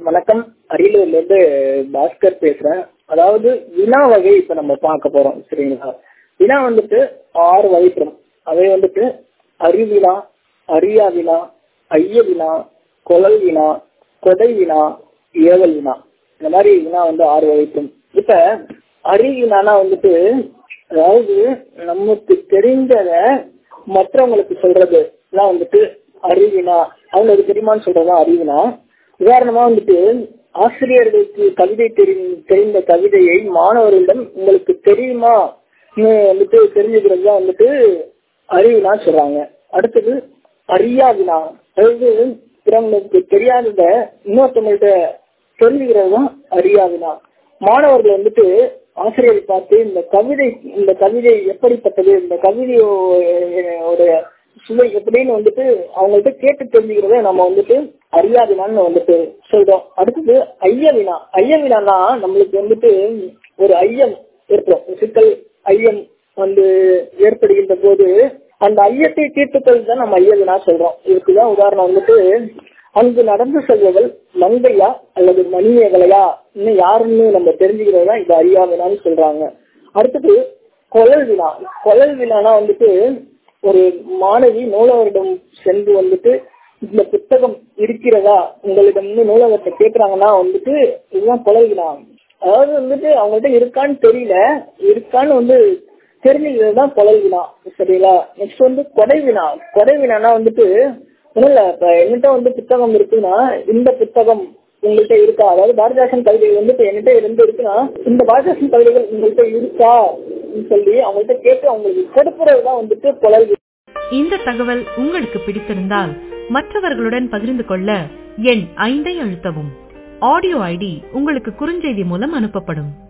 வணக்கம் அரியலூர்ல இருந்து பாஸ்கர் பேசுறேன் அதாவது வினா வகை இப்ப நம்ம பார்க்க போறோம் சரிங்களா வினா வந்துட்டு ஆறு வகைப்படும் அவை வந்துட்டு அறிவினா அறியா வினா ஐய வினா கொழல் வினா கொடை வினா ஏவல் வினா இந்த மாதிரி வினா வந்து ஆறு வகைப்படும் இப்ப அறிவினானா வந்துட்டு அதாவது நமக்கு தெரிஞ்சத மற்றவங்களுக்கு சொல்றது எல்லாம் வந்துட்டு அறிவினா அவங்களுக்கு தெரியுமான்னு சொல்றதுதான் அறிவினா உதாரணமா வந்துட்டு ஆசிரியர்களுக்கு கவிதை தெரி தெரிந்த கவிதையை மாணவர்களிடம் உங்களுக்கு தெரியுமா வந்துட்டு தெரிஞ்சுக்கிறது தான் வந்துட்டு அறிவினா சொல்றாங்க அடுத்தது அறியாவினா அதாவது பிறங்களுக்கு தெரியாதத இன்னொருத்தவங்கள்ட்ட தெரிஞ்சுக்கிறது தான் அறியாவினா மாணவர்கள் வந்துட்டு ஆசிரியரை பார்த்து இந்த கவிதை இந்த கவிதை எப்படிப்பட்டது இந்த கவிதையோட சுவை எப்படின்னு வந்துட்டு அவங்கள்ட்ட கேட்டு தெரிஞ்சுக்கிறத நம்ம வந்துட்டு அறியாவினான்னு வந்துட்டு சொல்றோம் அடுத்தது ஐயவினா ஐயவினானா நம்மளுக்கு வந்துட்டு ஒரு ஐயம் ஏற்படும் சிக்கல் ஐயம் வந்து ஏற்படுகின்ற போது அந்த ஐயத்தை தீர்த்துக்கள் தான் நம்ம ஐயவினா சொல்றோம் இதுக்குதான் உதாரணம் வந்துட்டு அங்கு நடந்து செல்வர்கள் மங்கையா அல்லது மணிமேகலையா இன்னும் யாருன்னு நம்ம தெரிஞ்சுக்கிறதா இது அறியாவினான்னு சொல்றாங்க அடுத்தது கொழல் வினா கொழல் வினானா வந்துட்டு ஒரு மாணவி நூலகரிடம் சென்று வந்துட்டு இந்த புத்தகம் இருக்கிறதா உங்களிடம் நூலகத்தை கேட்கறாங்கன்னா வந்துட்டு இதுதான் கொழல் வினா அதாவது வந்துட்டு அவங்கள்ட்ட இருக்கான்னு தெரியல இருக்கான்னு வந்து தெரிஞ்சுக்கிறது தான் கொழல் வினா சரிங்களா நெக்ஸ்ட் வந்து கொடை வினா கொடை வினானா வந்துட்டு ஒன்றும் இல்லை இப்போ என்கிட்ட வந்து புத்தகம் இருக்குன்னா இந்த புத்தகம் உங்கள்கிட்ட இருக்கா அதாவது பாரதிதாசன் கவிதைகள் வந்து இப்போ என்கிட்ட இருந்து இருக்குன்னா இந்த பாரதிதாசன் கவிதைகள் உங்கள்கிட்ட இருக்கா சொல்லி அவங்கள்ட்ட கேட்டு அவங்களுக்கு கொடுப்புறது தான் வந்துட்டு கொழல் இந்த தகவல் உங்களுக்கு பிடித்திருந்தால் மற்றவர்களுடன் பகிர்ந்து கொள்ள எண் ஐந்தை அழுத்தவும் ஆடியோ ஐடி உங்களுக்கு குறுஞ்செய்தி மூலம் அனுப்பப்படும்